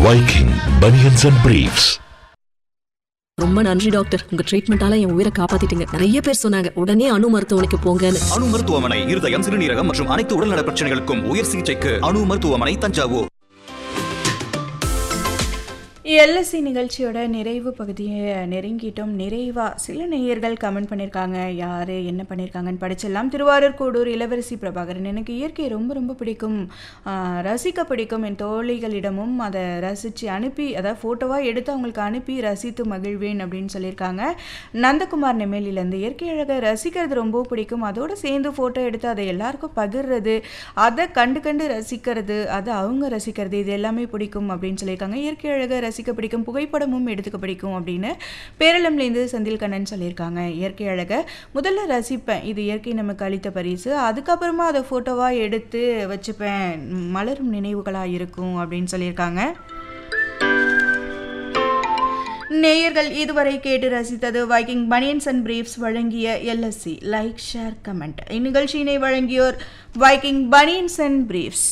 Viking Bunions and Briefs. ரொம்ப நன்றி doctor உங்க ட்ரீட்மெண்டால என் உயிரை காப்பாத்திட்டீங்க நிறைய பேர் சொன்னாங்க உடனே அணு மருத்துவமனைக்கு போங்கன்னு அணு மருத்துவமனை இருதயம் சிறுநீரகம் மற்றும் அனைத்து உடல்நல பிரச்சனைகளுக்கும் உயர் சிகிச்சைக்கு அணு மருத்துவமனை தஞ்சாவூர் எல்எஸ்சி நிகழ்ச்சியோட நிறைவு பகுதியை நெருங்கிட்டோம் நிறைவா சில நேயர்கள் கமெண்ட் பண்ணியிருக்காங்க யார் என்ன பண்ணியிருக்காங்கன்னு படிச்சிடலாம் திருவாரூர் கூடூர் இளவரசி பிரபாகரன் எனக்கு இயற்கை ரொம்ப ரொம்ப பிடிக்கும் ஆஹ், ரசிக்க பிடிக்கும் என் தோழிகளிடமும் அதை ரசித்து அனுப்பி அதாவது ஃபோட்டோவாக எடுத்து அவங்களுக்கு அனுப்பி ரசித்து மகிழ்வேன் அப்படின்னு சொல்லியிருக்காங்க நந்தகுமார் நெமேலிலேருந்து இயற்கை அழகை ரசிக்கிறது ரொம்ப பிடிக்கும் அதோடு சேர்ந்து ஃபோட்டோ எடுத்து அதை எல்லாருக்கும் பகிர்றது அதை கண்டு கண்டு ரசிக்கிறது அதை அவங்க ரசிக்கிறது இது எல்லாமே பிடிக்கும் அப்படின்னு சொல்லியிருக்காங்க இயற்கை அழகை ரசிக்க பிடிக்கும் புகைப்படமும் எடுத்துக்க பிடிக்கும் அப்படின்னு பேரளம்லேருந்து செந்தில் கண்ணன் சொல்லியிருக்காங்க இயற்கை அழகை முதல்ல ரசிப்பேன் இது இயற்கை நமக்கு அளித்த பரிசு அதுக்கப்புறமா அதை ஃபோட்டோவாக எடுத்து வச்சுப்பேன் மலரும் நினைவுகளாக இருக்கும் அப்படின்னு சொல்லியிருக்காங்க நேயர்கள் இதுவரை கேட்டு ரசித்தது வைக்கிங் பனியன்ஸ் அண்ட் பிரீஃப்ஸ் வழங்கிய எல்எஸ்சி லைக் ஷேர் கமெண்ட் இந்நிகழ்ச்சியினை வழங்கியோர் வைக்கிங் பனியன்ஸ் அண்ட் பிரீஃப்ஸ்